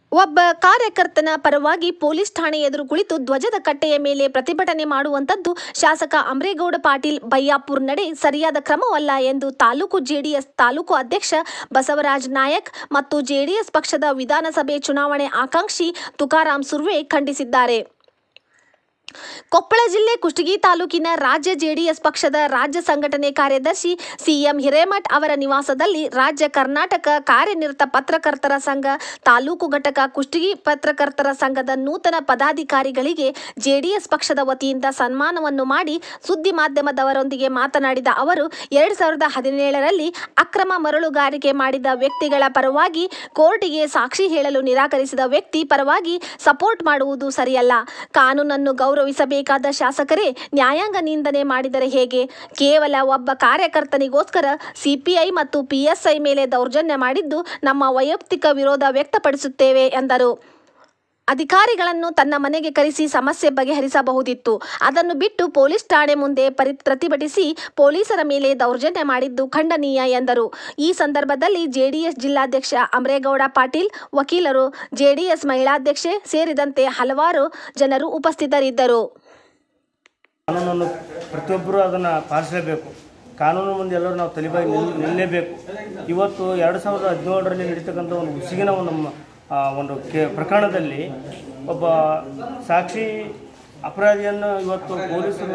ಒಬ್ಬ ಕಾರ್ಯಕರ್ತನ ಪರವಾಗಿ ಪೊಲೀಸ್ ಠಾಣೆ ಎದುರು ಕುಳಿತು ಧ್ವಜದ ಕಟ್ಟೆಯ ಮೇಲೆ ಪ್ರತಿಭಟನೆ ಮಾಡುವಂತದ್ದು ಶಾಸಕ ಅಮರೇಗೌಡ ಪಾಟೀಲ್ ಬಯ್ಯಾಪುರ್ ನಡೆ ಸರಿಯಾದ ಕ್ರಮವಲ್ಲ ಎಂದು ತಾಲೂಕು ಜೆಡಿಎಸ್ ತಾಲೂಕು ಅಧ್ಯಕ್ಷ ಬಸವರಾಜ್ ನಾಯಕ್ ಮತ್ತು ಜೆಡಿಎಸ್ ಪಕ್ಷದ ವಿಧಾನಸಭೆ ಚುನಾವಣೆ ಆಕಾಂಕ್ಷಿ ತುಕಾರಾಂ ಸುರ್ವೆ ಖಂಡಿಸಿದ್ದಾರೆ ಕೊಪ್ಪಳ ಜಿಲ್ಲೆ ಕುಷ್ಟಗಿ ತಾಲೂಕಿನ ರಾಜ್ಯ ಜೆಡಿಎಸ್ ಪಕ್ಷದ ರಾಜ್ಯ ಸಂಘಟನೆ ಕಾರ್ಯದರ್ಶಿ ಸಿಎಂ ಹಿರೇಮಠ್ ಅವರ ನಿವಾಸದಲ್ಲಿ ರಾಜ್ಯ ಕರ್ನಾಟಕ ಕಾರ್ಯನಿರತ ಪತ್ರಕರ್ತರ ಸಂಘ ತಾಲೂಕು ಘಟಕ ಕುಷ್ಟಗಿ ಪತ್ರಕರ್ತರ ಸಂಘದ ನೂತನ ಪದಾಧಿಕಾರಿಗಳಿಗೆ ಜೆಡಿಎಸ್ ಪಕ್ಷದ ವತಿಯಿಂದ ಸನ್ಮಾನವನ್ನು ಮಾಡಿ ಸುದ್ದಿ ಮಾಧ್ಯಮದವರೊಂದಿಗೆ ಮಾತನಾಡಿದ ಅವರು ಎರಡು ಸಾವಿರದ ಹದಿನೇಳರಲ್ಲಿ ಅಕ್ರಮ ಮರಳುಗಾರಿಕೆ ಮಾಡಿದ ವ್ಯಕ್ತಿಗಳ ಪರವಾಗಿ ಕೋರ್ಟಿಗೆ ಸಾಕ್ಷಿ ಹೇಳಲು ನಿರಾಕರಿಸಿದ ವ್ಯಕ್ತಿ ಪರವಾಗಿ ಸಪೋರ್ಟ್ ಮಾಡುವುದು ಸರಿಯಲ್ಲ ಕಾನೂನನ್ನು ಗೌರವಿಸಬೇಕಾದ ಶಾಸಕರೇ ನ್ಯಾಯಾಂಗ ನಿಂದನೆ ಮಾಡಿದರೆ ಹೇಗೆ ಕೇವಲ ಒಬ್ಬ ಕಾರ್ಯಕರ್ತನಿಗೋಸ್ಕರ ಸಿಪಿಐ ಮತ್ತು ಪಿಎಸ್ಐ ಮೇಲೆ ದೌರ್ಜನ್ಯ ಮಾಡಿದ್ದು ನಮ್ಮ ವೈಯಕ್ತಿಕ ವಿರೋಧ ವ್ಯಕ್ತಪಡಿಸುತ್ತೇವೆ ಎಂದರು ಅಧಿಕಾರಿಗಳನ್ನು ತನ್ನ ಮನೆಗೆ ಕರೆಸಿ ಸಮಸ್ಯೆ ಬಗೆಹರಿಸಬಹುದಿತ್ತು ಅದನ್ನು ಬಿಟ್ಟು ಪೊಲೀಸ್ ಠಾಣೆ ಮುಂದೆ ಪರಿ ಪ್ರತಿಭಟಿಸಿ ಪೊಲೀಸರ ಮೇಲೆ ದೌರ್ಜನ್ಯ ಮಾಡಿದ್ದು ಖಂಡನೀಯ ಎಂದರು ಈ ಸಂದರ್ಭದಲ್ಲಿ ಜೆಡಿಎಸ್ ಜಿಲ್ಲಾಧ್ಯಕ್ಷ ಅಮರೇಗೌಡ ಪಾಟೀಲ್ ವಕೀಲರು ಜೆಡಿಎಸ್ ಮಹಿಳಾಧ್ಯಕ್ಷೆ ಸೇರಿದಂತೆ ಹಲವಾರು ಜನರು ಉಪಸ್ಥಿತರಿದ್ದರು ಕಾನೂನನ್ನು ಪ್ರತಿಯೊಬ್ಬರು ಅದನ್ನು ಪಾಲಿಸಲೇಬೇಕು ಕಾನೂನು ಮುಂದೆ ಎಲ್ಲರೂ ನಾವು ತಲೆಬಾಗಿ ನಿಲ್ ನಿಲ್ಲಲೇಬೇಕು ಇವತ್ತು ಎರಡು ಸಾವಿರದ ಹದಿನೇಳರಲ್ಲಿ ನಡೀತಕ್ಕಂಥ ಒಂದು ಉಸಿಗಿನ ಒಂದು ಮ- ಆ, ಒಂದು ಕೆ ಪ್ರಕರಣದಲ್ಲಿ ಒಬ್ಬ ಸಾಕ್ಷಿ ಅಪರಾಧಿಯನ್ನು ಇವತ್ತು ಪೊಲೀಸರು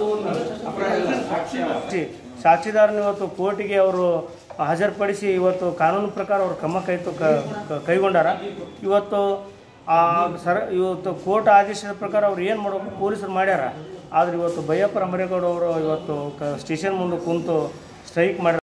ಸಾಕ್ಷಿ- ಸಾಕ್ಷಿದಾರನ ಇವತ್ತು ಕೋರ್ಟಿಗೆ ಅವರು ಹಾಜರುಪಡಿಸಿ ಇವತ್ತು ಕಾನೂನು ಪ್ರಕಾರ ಅವರು ಕ್ರಮ ಕೈ ಕ- ಕ- ಕೈಗೊಂಡಾರ ಇವತ್ತು ಆ ಸರ ಇವತ್ತು ಕೋರ್ಟ್ ಆದೇಶದ ಪ್ರಕಾರ ಅವ್ರು ಏನು ಮಾಡಬೇಕು ಪೊಲೀಸರು ಮಾಡ್ಯಾರ ಆದರೆ ಇವತ್ತು ಬಯ್ಯಪ್ಪ ಅಮರೇಗೌಡ ಅವರು ಇವತ್ತು ಕ ಸ್ಟೇಷನ್ ಮುಂದೆ ಕುಂತು ಸ್ಟ್ರೈಕ್ ಮಾಡ್ಯಾರ